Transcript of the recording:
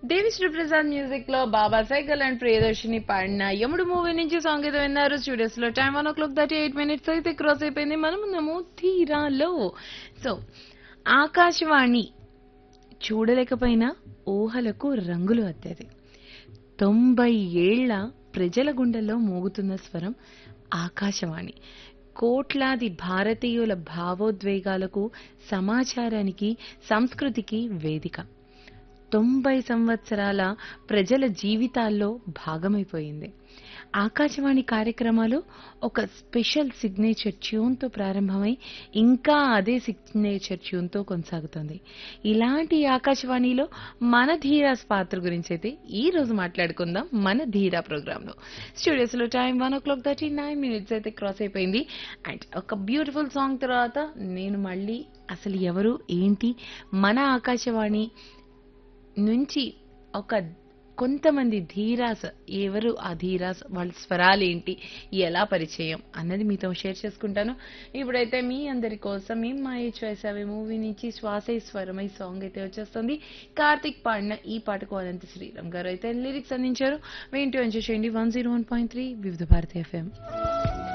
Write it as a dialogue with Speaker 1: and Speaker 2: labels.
Speaker 1: Devi Sri Prasad music లో బాబా cycle and Priyadarshini పాడిన యముడు మూవీ నుంచి సాంగ్ ఏదో విన్నారు స్టూడియోస్ లో time one o'clock thirty eight minutes అయితే క్రాస్ అయిపోయింది మనం ఉన్నాము ధీరాలో సో ఆకాశవాణి చూడలేకపోయినా ఊహలకు రంగులు అద్దది తొంభై ఏళ్ల ప్రజల గుండెల్లో మోగుతున్న స్వరం ఆకాశవాణి కోట్లాది భారతీయుల భావోద్వేగాలకు సమాచారానికి సంస్కృతికి వేదిక తొంభై సంవత్సరాల ప్రజల జీవితాల్లో భాగమైపోయింది ఆకాశవాణి కార్యక్రమాలు ఒక స్పెషల్ సిగ్నేచర్ ట్యూన్తో ప్రారంభమై ఇంకా అదే సిగ్నేచర్ ట్యూన్తో కొనసాగుతుంది ఇలాంటి ఆకాశవాణిలో మన ధీరాస్ పాత్ర గురించి అయితే ఈ రోజు మాట్లాడుకుందాం మన ధీరా ప్రోగ్రాంలో స్టూడియోస్లో time one o'clock thirty nine minutes అయితే క్రాస్ అయిపోయింది అండ్ ఒక బ్యూటిఫుల్ సాంగ్ తర్వాత నేను మళ్ళీ అసలు ఎవరు ఏంటి మన ఆకాశవాణి నుంచి ఒక కొంతమంది ధీరాస్ ఎవరు ఆ ధీరాస్ వాళ్ళ స్వరాలు ఏంటి ఎలా పరిచయం అన్నది మీతో షేర్ చేసుకుంటాను ఇప్పుడైతే మీ అందరి కోసం మీ మాయ చేసావే మూవీ నుంచి శ్వాసే స్వరమై సాంగ్ అయితే వచ్చేస్తుంది కార్తిక్ పాడిన ఈ పాటకు అనంత శ్రీరామ్ గారు అయితే లిరిక్స్ అందించారు వింటూ ఎంజాయ్ చేయండి one zero one point three Vividh Bharati FM